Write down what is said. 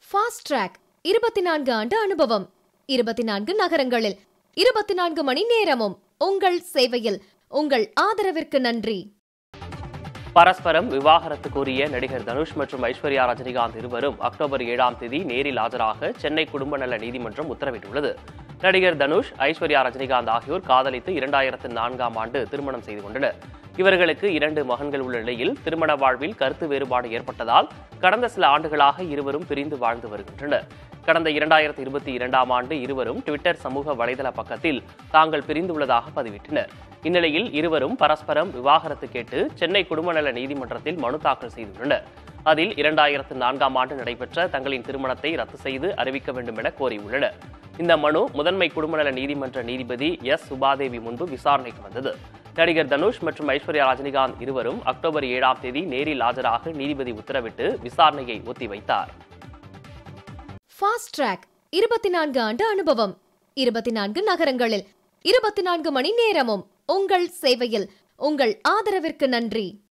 fast track இருபத்தி நான்கு ஆண்டு அனுபவம் இருபத்தி நான்கு நகரங்களில் இருபத்தி நான்கு மணி நேரமும் உங்கள் சேவையில் உங்கள் ஆதரவிற்கு நன்றி பரஸ்பரம் விவாகரத்து கோரிய நடிகர் தனுஷ் மற்றும் ஐஸ்வர்யா ரஜினிகாந்த் இருவரும் அக்டோபர் ஏழாம் தேதி நேரில் ஆஜராக சென்னை குடும்ப நல நீதிமன்றம் உத்தரவிட்டுள்ளது நடிகர் தனுஷ் ஐஸ்வர்யா ரஜினிகாந்த் ஆகியோர் காதலித்து இரண்டாயிரத்து நான்காம் ஆண்டு திருமணம் செய்து கொண்டனர் இவர்களுக்கு இரண்டு மகன்கள் உள்ள நிலையில் திருமண வாழ்வில் கருத்து வேறுபாடு ஏற்பட்டதால் கடந்த சில ஆண்டுகளாக இருவரும் பிரிந்து வாழ்ந்து வருகின்றனர் கடந்த இரண்டாயிரத்தி இருபத்தி இரண்டாம் ஆண்டு இருவரும் ட்விட்டர் சமூக வலைதள பக்கத்தில் தாங்கள் பிரிந்துள்ளதாக பதிவிட்டனர் இந்நிலையில் இருவரும் பரஸ்பரம் விவாகரத்து கேட்டு சென்னை குடும்ப நல நீதிமன்றத்தில் மனு தாக்கல் செய்துள்ளனர் அதில் இரண்டாயிரத்து நான்காம் ஆண்டு நடைபெற்ற தங்களின் திருமணத்தை ரத்து செய்து அறிவிக்க வேண்டும் என கோரியுள்ளனர் இந்த மனு முதன்மை குடும்ப நல நீதிமன்ற நீதிபதி எஸ் சுபாதேவி முன்பு விசாரணைக்கு வந்தது நடிகர் தனுஷ் மற்றும் ஐஸ்வர்யா ரஜினிகாந்த் இருவரும் அக்டோபர் ஏழாம் தேதி நேரில் ஆஜராக நீதிபதி உத்தரவிட்டு விசாரணையை ஒத்திவைத்தார் ஃபாஸ்ட் ட்ராக் இருபத்தி நான்கு ஆண்டு அனுபவம் இருபத்தி நான்கு நகரங்களில் இருபத்தி நான்கு மணி நேரமும் உங்கள் சேவையில் உங்கள் ஆதரவிற்கு நன்றி